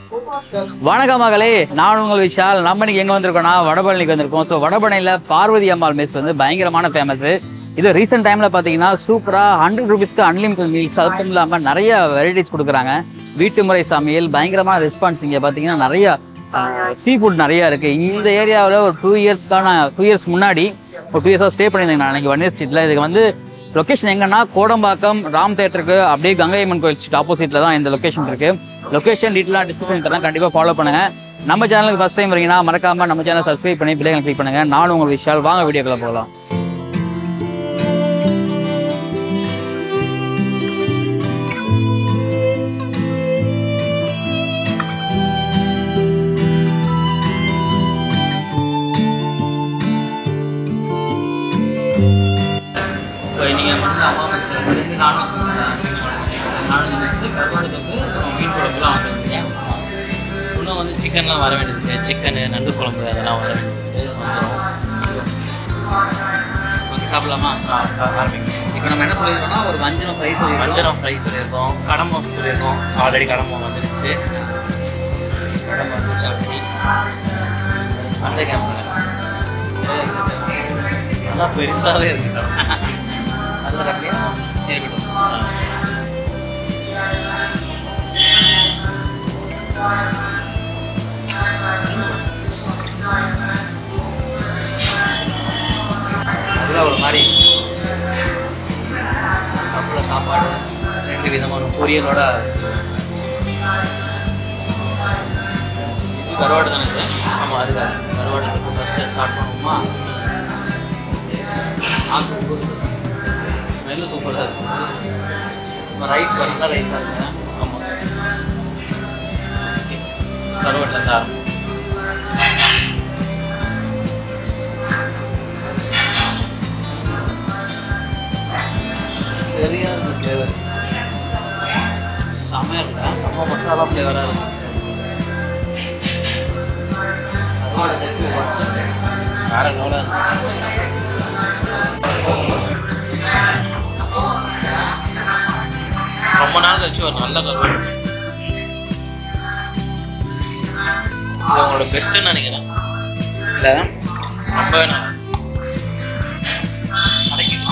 வணக்கம் மகளே நான் உங்கள் விஷால் நம்ம இன்னைக்கு எங்க வந்திருக்கோம்னா வடபழனிக்கு வந்திருக்கோம் ஸோ வடபழனியில பார்வதி அம்மாள் மெஸ் வந்து பயங்கரமான ஃபேமஸ் இது ரீசெண்ட் டைம்ல பாத்தீங்கன்னா சூப்பரா ஹண்ட்ரட் ருபீஸ்க்கு அன்லிமிட்டட் மீல்ஸ் அது மட்டும் இல்லாம நிறைய வெரைட்டிஸ் கொடுக்குறாங்க வீட்டு முறை சமையல் பயங்கரமான ரெஸ்பான்ஸ் இங்க பாத்தீங்கன்னா நிறைய சீ ஃபுட் நிறைய இருக்கு இந்த ஏரியாவில் ஒரு டூ இயர்ஸ்க்கான டூ இயர்ஸ் முன்னாடி ஒரு டூ இயர்ஸாக ஸ்டே பண்ணியிருந்தேன் நான் அன்னைக்கு வன்னியர் ஸ்ட்ரீட்ல இதுக்கு வந்து லொகேஷன் எங்கன்னா கோடம்பாக்கம் ராம் தேட்டருக்கு அப்படியே கங்கையம்மன் கோயில் ஸ்ட்ரீட் ஆப்போசிட்ல தான் இந்த லொகேஷன் இருக்கு லொகேஷன் டீட்டெயிலாக டிஸ்கிரிப்ஷன் தரேன் கண்டிப்பாக ஃபாலோ பண்ணுங்க நம்ம சேனலுக்கு ஃபர்ஸ்ட் டைம் வரீங்கன்னா மறக்காம நம்ம சேனல் சப்ஸ்கிரைப் பண்ணி பிள்ளைங்களை கிளிக் பண்ணுங்க நானும் உங்கள் விஷால் வாங்க வீடியோக்குள்ள போகலாம் ஸோ இன்னைக்கு வந்து அம்மா மெஸ்ஸில் ரெண்டு நானும் நானும் மெஸ்ஸு கருவாடுக்கு மீன் குழம்புலாம் வந்துருக்கேன் இன்னும் வந்து சிக்கன்லாம் வர வேண்டியது சிக்கனு நண்டு குழம்பு அதெல்லாம் வர வேண்டியது வந்துடும் வந்து சாப்பிடலாமா ஆரம்பிக்கும் இப்போ நம்ம என்ன சொல்லியிருக்கோம்னா ஒரு வஞ்சனம் ஃப்ரை சொல்லியிருக்கோம் வஞ்சரம் ஃப்ரை சொல்லியிருக்கோம் கடம்பம் சொல்லியிருக்கோம் ஆல்ரெடி கடம்பம் வந்துருச்சு உடம்பு வந்து சட்னி அந்த கேமரா நல்லா பெருசாகவே இருக்கு கடம்பம் அதில் கட்டியா இருக்கட்டும் அதில் ஒரு மாதிரி கப்பில் சாப்பாடு ரெண்டு விதமான பொரியலோட இது கருவாடு தானே சார் ஆமாம் அதுக்காக கருவாடு ஃபஸ்ட்டு ஸ்டார்ட் பண்ணுவோமா ஆக்கு ஸ்மெல்லு சூப்பராக இருக்கும் நம்ம ரைஸ் வரலாம் ரைஸாக இருக்குங்க ஆமாம் கருவாட்டிலேருந்து ஆரம்பம் சரியா இருக்கு ஃப்ளேவர் செம்மையா இருக்கா செம்ம மசாலா ஃப்ளேவராக இருக்கு கருவாடு திருப்பி போட்டு வேற லெவலாக ரொம்ப நாள் கழிச்சு ஒரு நல்ல கருவாடு இது உங்களோட பெஸ்ட்டுன்னு நினைக்கிறேன் இல்லை ரொம்ப நல்லா கிடைக்குது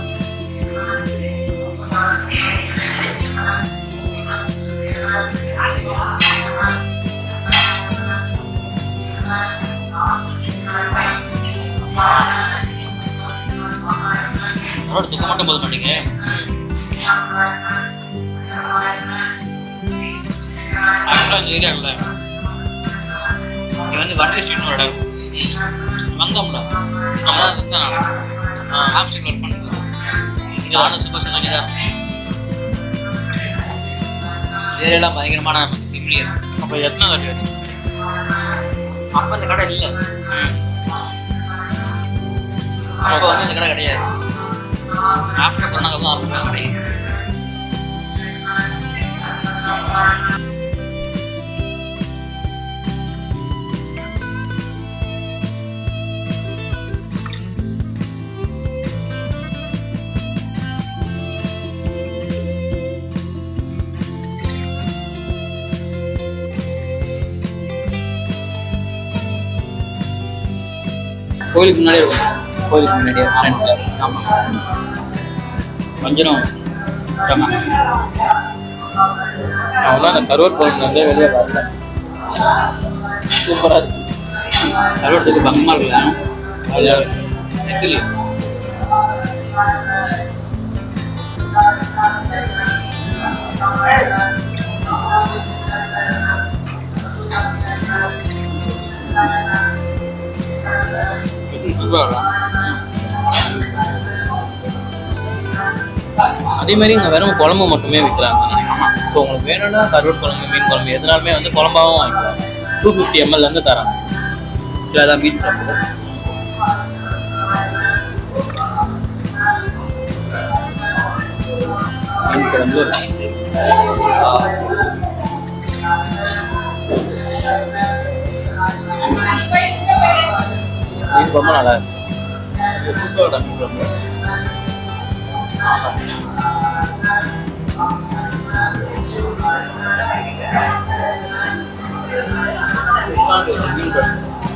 கருவாடு துக்க மட்டும் போத மாட்டீங்க ஆக்சுவலாக இந்த ஏரியாவில் இங்கே வந்து வண்டே ஸ்ட்ரீட்னு ஒரு இடம் வங்கம்ல நம்ம தான் தான் ஆப் ஸ்ட்ரீட் ஒர்க் பண்ணுறோம் இங்கே நானும் சுப சங்கனிதா ஏரியாலாம் பயங்கரமான நமக்கு ஃபெமிலியர் அப்போ எத்தனை தட்டி வச்சு அப்போ இந்த கடை இல்லை அப்போ வந்து இந்த கடை கிடையாது ஆஃப்டர் கொரோனாக்கு தான் ஆரம்பிச்சாங்க கடை கோயிலுக்கு முன்னாடி இருக்கும் கோயிலுக்கு முன்னாடியே ஃப்ரண்ட்ல ஆமாம் கொஞ்சம் ஆமாம் அவன் அந்த கருவாட் குழம்பு வந்து வெளியே வரல சூப்பராக இருக்கு கருவத்துக்கு பங்கமாக இருக்குல்ல அது நெத்திலி அதே மாதிரி இங்கே வெறும் குழம்பு மட்டுமே விற்கிறாங்க ஸோ உங்களுக்கு வேணும்னா கருவாட் குழம்பு மீன் குழம்பு எதுனாலுமே வந்து குழம்பாவும் வாங்கிக்கலாம் டூ ஃபிஃப்டி எம்எல்லேருந்து தராங்க இல்லை அதான் மீன் குழம்பு மீன் குழம்பு ஒரு பீஸு மீன் குழம்பு நல்லா இருக்கு சூப்பரோட மீன் குழம்பு மீன் குழம்பு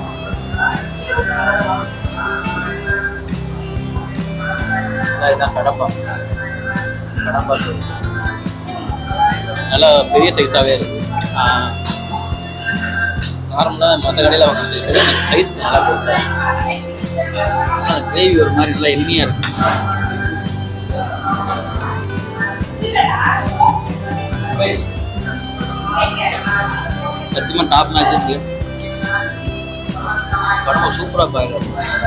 இதான் இதான் கடப்பா கடப்பா சோறு. நல்லா பெரிய சைஸாகவே இருக்கு நார்மலாக மற்ற கடையில் வாங்குறது சைஸ் நல்லா பெருசா கிரேவி ஒரு மாதிரி நல்லா எம்மியா இருக்கு சத்தியமா டாப் மேட்சஸ் கடப்பா சூப்பராக பாருங்க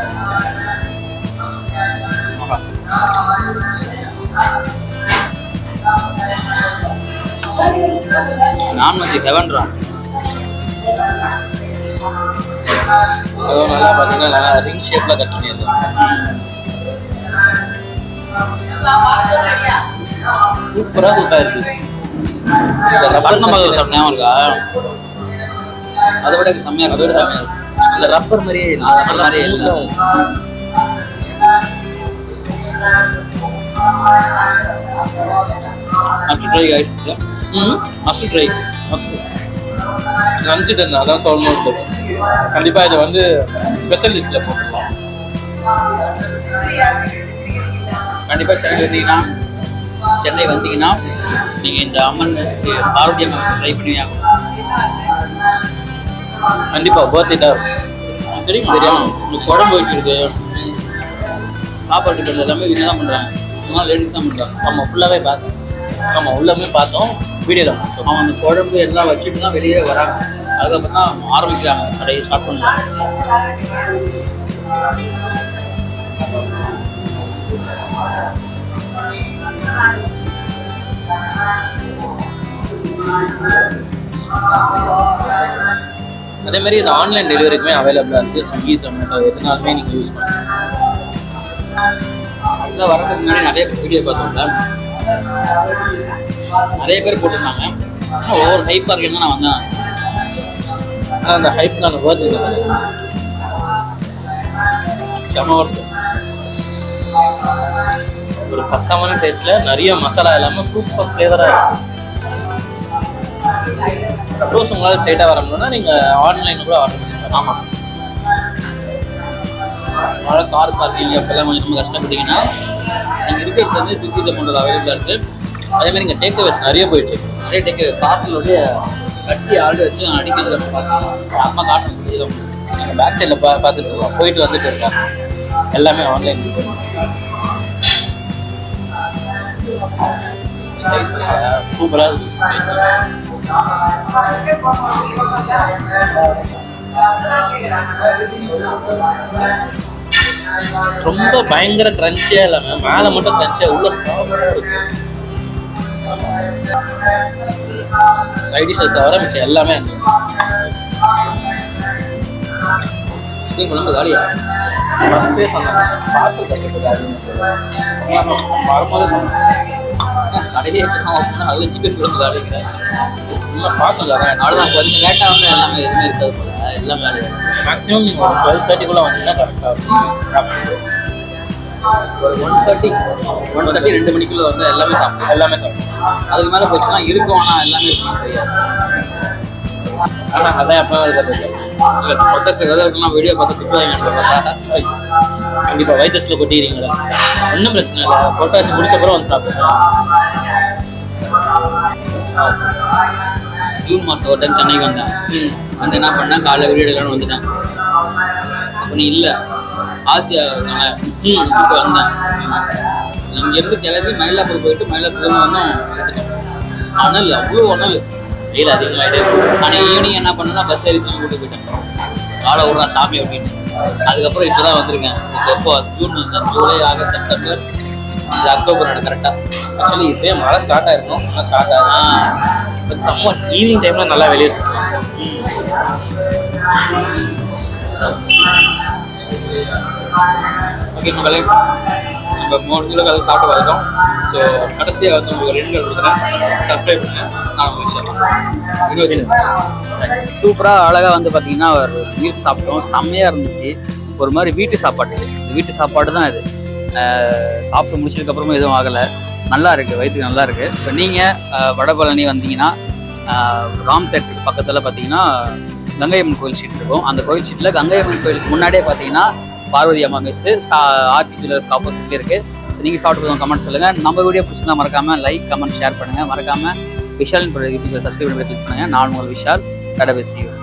நான்வெஜ் ஹெவன்ரா அதுவும் நல்லா பார்த்தீங்கன்னா நல்லா ரிங் ஷேப்பில் கட் பண்ணியிருக்காங்க சூப்பராக சூப்பராக இருக்கு இந்த ரப்பர் பட்டணம் மாதிரி பார்க்க ஞாபகம் இருக்கா அதை விட இது செம்மையா அதோட இருக்கு செமையா இருக்கு. அந்த ரப்பர் மாதிரியே இல்லை ஆ, rubber மாதிரியே இல்லை. மஸ்ட் ட்ரை கைஸ் ம் மஸ்ட் ட்ரை நினச்சிட்டு இருந்தேன் அதான் சொல்லணும் கண்டிப்பாக இதை வந்து ஸ்பெஷல் லிஸ்ட்டில் போட்டுருலாம் கண்டிப்பா சென்னை வந்தீங்கன்னா சென்னை வந்தீங்கன்னா நீங்க இந்த அம்மன் சி, பார்வதி அம்மன் ட்ரை பண்ணி ஆகணும் கண்டிப்பாக பர்த்டே தான் இருக்கும் உங்களுக்கு தெரியுமா தெரியாம. உங்களுக்கு குழம்பு வைக்கிறது சாப்பாடு இருக்கிறது எல்லாமே இவங்க தான் பண்றாங்க இவங்க லேடிஸ் தான் பண்றாங்க நம்ம ஃபுல்லாகவே பார்த்தோம் ஆமாம் உள்ளமே பார்த்தோம் வீடியோவில் முடிச்சோம் அவன் அந்த குழம்பு எல்லாம் வச்சுட்டு தான் வெளியே வராங்க அதுக்கப்புறம் தான் ஆரம்பிக்கிறாங்க கடையை ஸ்டார்ட் பண்ணுறாங்க அதே மாதிரி இது ஆன்லைன் டெலிவரிக்குமே அவைலபிளாக இருக்குது ஸ்விக்கி ஜொமேட்டோ எதுனாலுமே நீங்கள் யூஸ் பண்ணலாம் அதில் வரதுக்கு முன்னாடி நிறைய வீடியோ பார்த்தோம்ல நிறைய பேர் போட்டிருந்தாங்க ஆனா ஒவ்வொரு ஹைப்பாக இருக்குன்னு நான் வந்தேன் ஆனால் அந்த ஹைப்க்கான வேர்த் இல்லை செம ஒர்த்து ஒரு பக்கமான டேஸ்ட்டில் நிறைய மசாலா இல்லாமல் சூப்பர் ஃப்ளேவராக இருக்கும் சப்போஸ் உங்களால் ஸ்ட்ரெயிட்டாக வர முடியும்னா நீங்கள் ஆன்லைன் கூட ஆர்டர் பண்ணிக்கலாம் ஆமாம் மழை கார் பார்க்கிங் அப்பெல்லாம் கொஞ்சம் ரொம்ப கஷ்டப்பட்டீங்கன்னா நீங்கள் இருக்கிறது வந்து ஸ்விக்கி ஜொமேட்டோ அவைலபிளாக இருக்குது அதே மாதிரி இங்கே டேக் அவேஸ் நிறைய போயிட்டு இருக்கு நிறைய டேக்கு பார்சலோடைய கட்டி ஆல்ரெடி வச்சு அடிக்கிறது நம்ம பார்க்கலாம் அம்மா காட்ட முடியும் நீங்கள் பேக் சைடில் பா பார்த்துட்டு இருக்கோம் போயிட்டு வந்துட்டு இருக்கேன் எல்லாமே ஆன்லைன் சூப்பராக இருக்கு ரொம்ப பயங்கர கிரன்ச்சியா இல்லாம மேல மட்டும் கிரன்ச்சியா உள்ள சாஃப்டா இருக்கு சைட் டிஷ்ஷை தவிர மிச்சம் எல்லாமே இருக்கு. சிக்கன் குழம்பு காலியா ஃபர்ஸ்டே சொன்னாங்க பார்த்து கற்றுக்கிறாரு வரும்போது சொன்னாங்க. கடையே அப்படின்னா அது சிக்கன் குழம்பு காலிங்கிறேன் இல்லை பார்த்து தரேன் அவ்வளோதான் கொஞ்சம் லேட்டாக வந்து எல்லாமே எதுவுமே இருக்காது போல எல்லாம் வேலை மேக்ஸிமம் நீங்கள் ஒரு டுவெல் தேர்ட்டிக்குள்ளே வந்தீங்கன்னா கரெக்டாக இருக்கும் ஒரு ஒன் தேர்ட்டி ஒன் தேர்ட்டி ரெண்டு மணிக்குள்ள வந்து எல்லாமே சாப்பிடுவோம் எல்லாமே சாப்பிடுவோம் அதுக்கு மேலே போச்சுன்னா இருக்கும் ஆனால் எல்லாமே இருக்கும்னு தெரியாது ஆனால் அதான் எப்போ இருக்கிறது இல்லை மொத்த சிலதற்கெல்லாம் வீடியோ பார்த்து திட்டுவாங்க பார்த்தா கண்டிப்பாக வயிற்றுல கொட்டிக்கிறீங்களா ஒன்றும் பிரச்சனை இல்லை பொட்டாசி முடிச்ச அப்புறம் வந்து சாப்பிடுங்க ஜூன் மாதம் ஒரு டைம் சென்னைக்கு வந்தேன் ம் வந்து என்ன பண்ணேன் காலைல வீடியோ எடுக்கலாம்னு வந்துட்டேன் அப்போ நீ இல்லை ஆத்தியா இருக்காங்க ம் இப்போ வந்தேன் இங்கேருந்து கிளம்பி மயிலாப்பூர் போயிட்டு மயிலாப்பூர்ல வந்தோம் எடுத்துட்டேன் அனல் அவ்வளோ அனல் வெயில் அதிகமாகிட்டே போகுது ஆனால் ஈவினிங் என்ன பண்ணேன்னா பஸ் ஏறி தூங்கி கூட்டு போயிட்டேன் காலை விடுறா சாமி அப்படின்னு அதுக்கப்புறம் இப்போ தான் வந்திருக்கேன் இப்போ எப்போ ஜூன் வந்தேன் ஜூலை ஆகஸ்ட் செப்டம்பர் இது அக்டோபர் நட கரெக்டாக ஆக்சுவலி இப்போயே மழை ஸ்டார்ட் ஆயிருக்கும் ஆனால் ஸ்டார்ட் ஆகும் பட் சம்மர் ஈவினிங் டைமில் நல்லா வெளியே சுற்றலாம் ஓகே மக்களே நம்ம மூணு கிலோ கலந்து சாப்பிட்டு பார்த்துட்டோம் ஸோ கடைசியாக வந்து உங்களுக்கு ரெண்டு கல் கொடுக்குறேன் சப்ஸ்கிரைப் பண்ணுங்க நான் உங்களுக்கு இன்னொரு சூப்பராக அழகாக வந்து பார்த்தீங்கன்னா ஒரு மீல்ஸ் சாப்பிட்டோம் செம்மையாக இருந்துச்சு ஒரு மாதிரி வீட்டு சாப்பாடு இந்த வீட்டு சாப்பாடு தான் இது அஹ் சாப்பிட்டு முடிச்சதுக்கப்புறமும் எதுவும் ஆகலை நல்லா இருக்குது வயிற்றுக்கு நல்லா இருக்குது ஸோ நீங்கள் வடபழனி வந்தீங்கன்னா அஹ் ராம் தேட்டருக்கு பக்கத்தில் பார்த்தீங்கன்னா கங்கை அம்மன் கோயில் ஸ்ட்ரீட் இருக்கும் அந்த கோயில் ஸ்ட்ரீட்ல கங்கை அம்மன் கோயிலுக்கு முன்னாடியே பார்த்தீங்கன்னா பார்வதி அம்மா மெஸ் ஆர்டி ஜுவல்லர்ஸ் ஆப்போசிட்ல இருக்கு ஸோ நீங்கள் சாப்பிட்டு கமெண்ட் சொல்லுங்க நம்ம வீடியோ பிடிச்சிருந்தா மறக்காம லைக் கமெண்ட் ஷேர் பண்ணுங்க மறக்காம விஷாலின் யூடியூப்ல சப்ஸ்கிரைப் பண்ணி கிளிக் பண்ணுங்க நான் உங்கள் விஷால் கடை பேசியும்